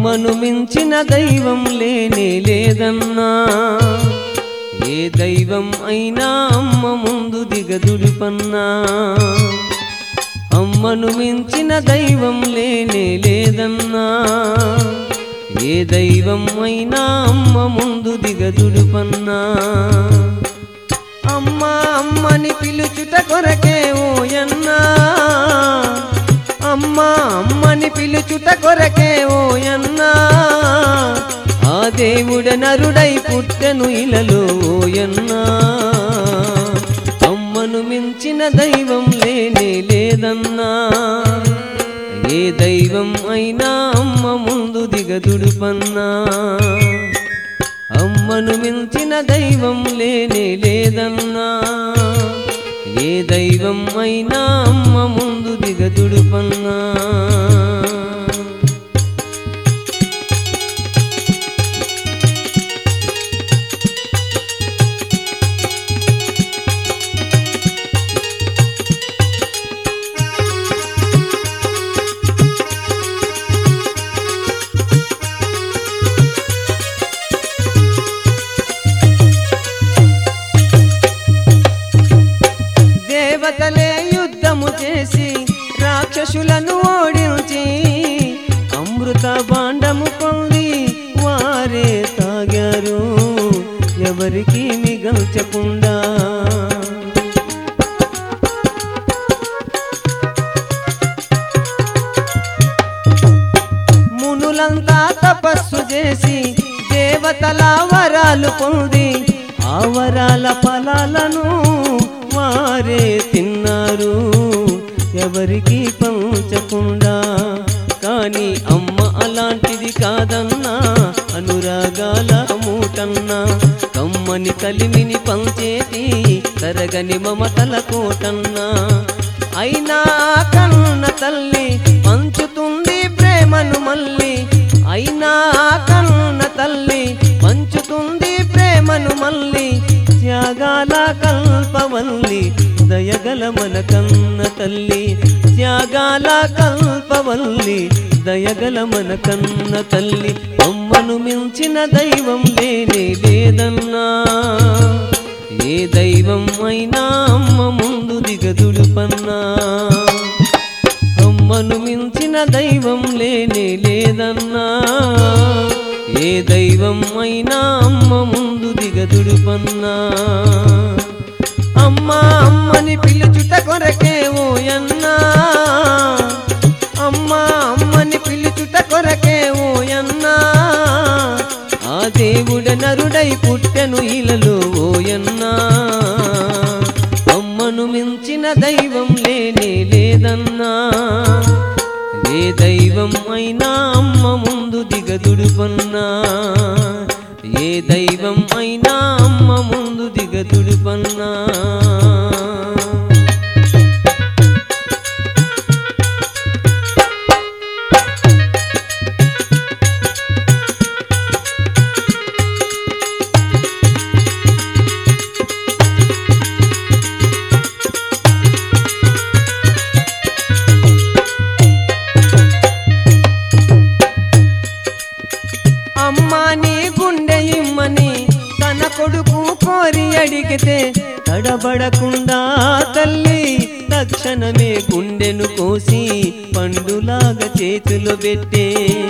అమ్మను మించిన దైవం లేనే లేదన్నా ఏ దైవం అయినా అమ్మ ముందు దిగదుడుపన్నా అమ్మను మించిన దైవం లేనే లేదన్నా ఏ దైవం అయినా అమ్మ ముందు దిగదుడుపన్నా అమ్మ అమ్మని పిలుచుట కొరకే ఓయన్నా అమ్మ అమ్మని పిలుచుట కొరకే ఓయన్నా ఆ దేవుడ నరుడై పుట్టెను ఇలలో ఓయన్నా అమ్మను మించిన దైవం లేనే లేదన్నా ఏ దైవం అయినా అమ్మ ముందు దిగదుడుపన్నా అమ్మను మించిన దైవం లేనే లేదన్నా ఏ దైవం అయినా అమ్మ ముందు దిగదుడుపన్నా దేవతలే యుద్ధము చేసి రాక్షసులను ఓడించి అమృత బాండము పొంది వారే తాగారు ఎవరికి మిగల్చకుండా మునులంతా తపస్సు చేసి దేవతల వరాలు పొంది ఆ వరాల ఫలాలను వారే తిన్నారు ఎవరికి పంచకుండా కానీ అమ్మ అలాంటిది కాదన్నా అనురాగాల మూటన్నా కమ్మని కలిమిని పంచేటి తరగని మమతల కోటన్నా అయినా కన్న తల్లి పంచుతుంది ప్రేమను మళ్ళీ అయినా కన్న తల్లి పంచుతుంది ప్రేమను మళ్ళీ త్యాగాల కల్పవల్లి దయగల మన కన్న తల్లి త్యాగాల కల్పవల్లి దయగల మన కన్న తల్లి అమ్మను మించిన దైవం లేనే లేదన్నా ఏ దైవం అయినా అమ్మ ముందు దిగదుడుపన్నా అమ్మను మించిన దైవం లేనే లేదన్నా ఏ దైవం అయినా అమ్మ ముందు దిగదుడుపన్నా అమ్మ అమ్మని పిలుచుట కొరకే ఓయన్నా అమ్మ అమ్మని పిలుచుట కొరకే ఓయన్నా ఆ దేవుడ నరుడై పుట్టెను ఇలలో ఓయన్నా అమ్మను మించిన దైవం లేనే లేదన్నా ఏ దైవం అయినా అమ్మ ముందు దిగదుడుపన్నా ఏ దైవం అయినా అమ్మ ముందు దిగదుడుపన్నా అమ్మా నీ గుండె ఇమ్మని తన కొడుకు కోరి అడిగితే తడబడకుండా తల్లి తక్షణమే గుండెను కోసి పండులాగా చేతులు పెట్టే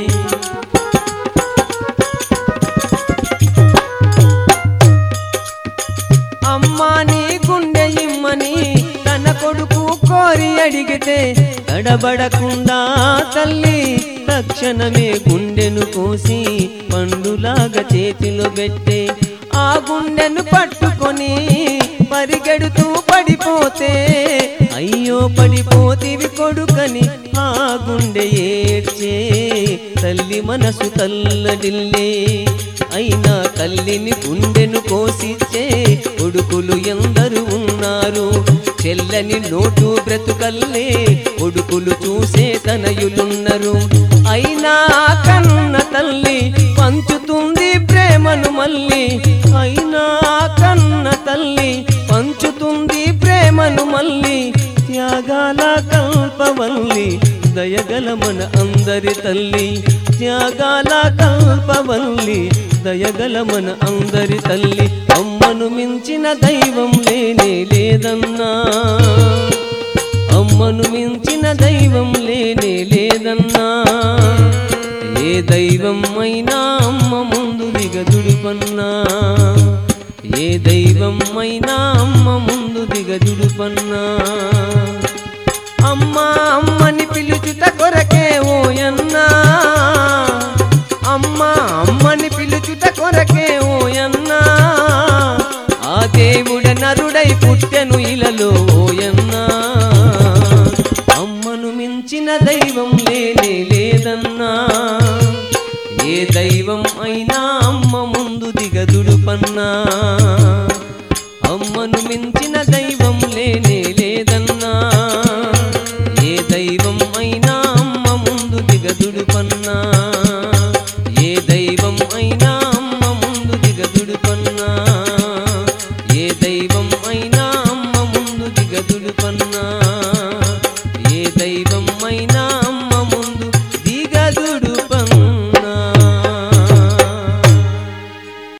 అమ్మా నీ గుండె ఇమ్మని తన కొడుకు కోరి అడిగితే తడబడకుండా తల్లి తక్షణమే గుండెను కోసి పండులాగా చేతిలో పెట్టే ఆ గుండెను పట్టుకొని పరిగెడుతూ పడిపోతే అయ్యో పడిపోతివి కొడుకని ఆ గుండె ఏడ్చే తల్లి మనసు తల్లడిల్లే అయినా తల్లిని గుండెను కోసిచ్చే కొడుకులు ఎందరు ఉన్నారు చెల్లని నోటు బ్రతుకల్లే కొడుకులు చూసే తనయులున్నారు అయినా కన్న తల్లి పంచుతుంది ప్రేమను మళ్ళీ అయినా కన్న తల్లి పంచుతుంది ప్రేమను మళ్ళీ త్యాగాల కల్పవల్లి దయగల మన అందరి తల్లి త్యాగాల కల్పవల్లి దయగల మన అందరి తల్లి అమ్మను మించిన దైవం లేనే లేదన్నా అమ్మను మించిన దైవం లేనే లేదన్నా ఏ దైవం అయినా అమ్మ ముందు దిగదుడుపన్నా ఏ దైవం అయినా అమ్మ ముందు దిగదుడుపన్నా అమ్మా అమ్మని పిలుచుట కొరకే ఓయన్నా అమ్మా అమ్మని పిలుచుట కొరకే ఓయన్నా ఆ దేవుడ నరుడై పుట్టెను ఇలలో ఓయన్నా అమ్మను మించిన దైవం లేనే లేదన్నా ఏ దైవం అయినా అమ్మ ముందు దిగదుడుపన్నా అమ్మను మించిన దైవం లేనే లేదన్నా